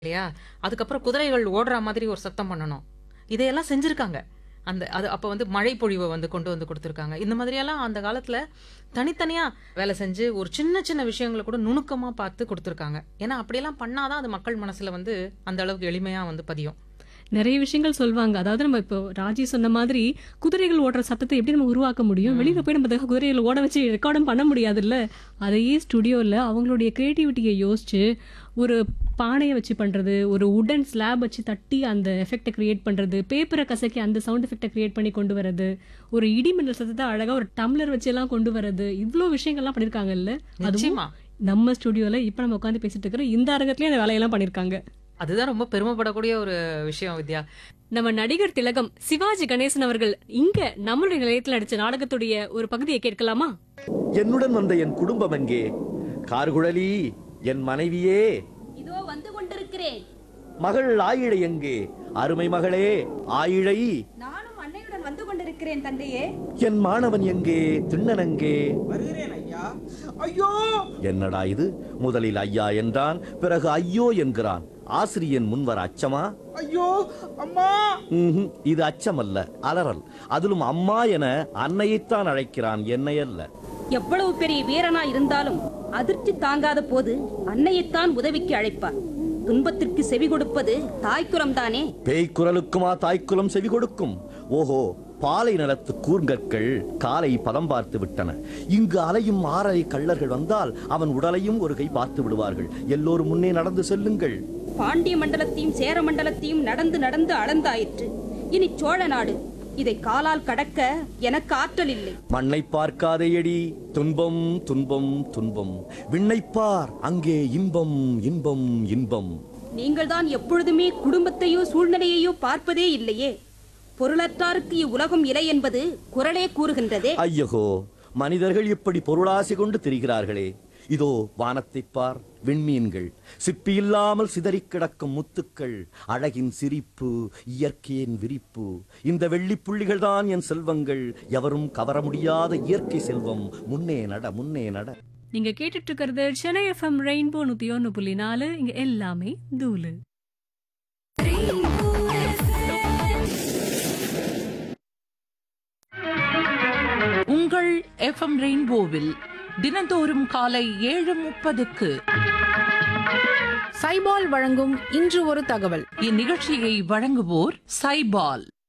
இல்லையா அதுக்கப்புறம் குதிரைகள் ஓடுற மாதிரி ஒரு சத்தம் பண்ணணும் இதையெல்லாம் செஞ்சிருக்காங்க அந்த அது அப்போ வந்து மழை பொழிவை வந்து கொண்டு வந்து கொடுத்துருக்காங்க இந்த மாதிரியெல்லாம் அந்த காலத்துல தனித்தனியா வேலை செஞ்சு ஒரு சின்ன சின்ன விஷயங்களை கூட நுணுக்கமா பார்த்து கொடுத்துருக்காங்க ஏன்னா அப்படியெல்லாம் பண்ணாதான் அது மக்கள் மனசுல வந்து அந்த அளவுக்கு எளிமையா வந்து பதியும் நிறைய விஷயங்கள் சொல்லுவாங்க அதாவது நம்ம இப்போ ராஜி சொன்ன மாதிரி குதிரைகள் ஓடுற சத்தத்தை எப்படி நம்ம உருவாக்க முடியும் வெளியில போய் நம்ம அதுக்காக குதிரைகள் ஓட வச்சு ரெக்கார்டும் பண்ண முடியாதுல்ல அதையே ஸ்டுடியோல அவங்களுடைய கிரியேட்டிவிட்டியை யோசிச்சு ஒரு பானையை வச்சு பண்றது ஒரு உடன் ஸ்லாப் வச்சு தட்டி அந்த எஃபெக்டை கிரியேட் பண்றது பேப்பரை கசக்கி அந்த சவுண்ட் எஃபெக்டை கிரியேட் பண்ணி கொண்டு வரது ஒரு இடி மின்னல் சத்தத்தை அழகா ஒரு டம்ளர் வச்சு எல்லாம் கொண்டு வரது இவ்வளோ விஷயங்கள்லாம் பண்ணிருக்காங்கல்ல அதுவும் நிச்சயமா நம்ம ஸ்டுடியோல இப்ப நம்ம உட்காந்து பேசிட்டு இருக்கிற இந்த அரங்கத்திலயும் அந்த வேலையெல்லாம் பண்ணிருக்காங்க அதுதான் ரொம்ப பெருமைப்படக்கூடிய ஒரு விஷயம் வித்யா நம்ம நடிகர் திலகம் சிவாஜி கணேசன் அவர்கள் இங்க நம்மளுடைய நிலையத்தில் நடிச்ச நாடகத்துடைய ஒரு பகுதியை கேட்கலாமா என்னுடன் வந்த என் குடும்பம் எங்கே கார்குழலி என் மனைவியே இதோ வந்து கொண்டிருக்கிறேன் மகள் ஆயிழை எங்கே அருமை மகளே ஆயிழை நானும் அன்னையுடன் வந்து கொண்டிருக்கிறேன் தந்தையே என் மாணவன் எங்கே திண்ணன் எங்கே வருகிறேன் ஐயா ஐயோ என்னடா இது முதலில் ஐயா என்றான் பிறகு ஐயோ என்கிறான் ஆசிரியன் முன்வர அச்சமா ஐயோ அம்மா ம்ஹும், இது அச்சமல்ல அலறல் அதிலும் அம்மா என அன்னையைத்தான் அழைக்கிறான் என்னை அல்ல எவ்வளவு பெரிய வீரனா இருந்தாலும் அதிர்ச்சி தாங்காத போது அன்னையைத்தான் உதவிக்கு அழைப்பார் துன்பத்திற்கு செவி கொடுப்பது தாய்க்குரம் தானே பேய் குரலுக்குமா தாய்க்குலம் செவி கொடுக்கும் ஓஹோ பாலை நிலத்து கூர்ங்கற்கள் காலை பதம் பார்த்து விட்டன இங்கு அலையும் ஆறரை கள்ளர்கள் வந்தால் அவன் உடலையும் ஒரு கை பார்த்து விடுவார்கள் எல்லோரும் முன்னே நடந்து செல்லுங்கள் பாண்டிய மண்டலத்தையும் சேர மண்டலத்தையும் நடந்து நடந்து அளந்தாயிற்று இனி சோழ நாடு இதை காலால் கடக்க எனக்கு ஆற்றல் இல்லை மண்ணை பார்க்காதேயடி துன்பம் துன்பம் துன்பம் விண்ணைப்பார் அங்கே இன்பம் இன்பம் இன்பம் நீங்கள்தான் எப்பொழுதுமே குடும்பத்தையோ சூழ்நிலையையோ பார்ப்பதே இல்லையே பொருளற்றாருக்கு இவ்வுலகம் இலை என்பது குரலே கூறுகின்றதே ஐயகோ மனிதர்கள் இப்படி பொருளாசை கொண்டு திரிகிறார்களே இதோ வானத்தைப் பார் விண்மீன்கள் சிப்பி இல்லாமல் சிதறிக் கிடக்கும் முத்துக்கள் அழகின் சிரிப்பு இயற்கையின் விரிப்பு இந்த வெள்ளிப் புள்ளிகள் தான் என் செல்வங்கள் எவரும் கவர முடியாத இயற்கை செல்வம் முன்னே நட முன்னே நட நீங்க கேட்டுட்டு இருக்கிறது சென்னை எஃப்எம் ரெயின்போ நூத்தி ஒன்னு புள்ளி நாலு இங்க எல்லாமே தூளு உங்கள் எஃப்எம் ரெயின்போவில் தினந்தோறும் காலை ஏழு முப்பதுக்கு சைபால் வழங்கும் இன்று ஒரு தகவல் இந்நிகழ்ச்சியை வழங்குவோர் சைபால்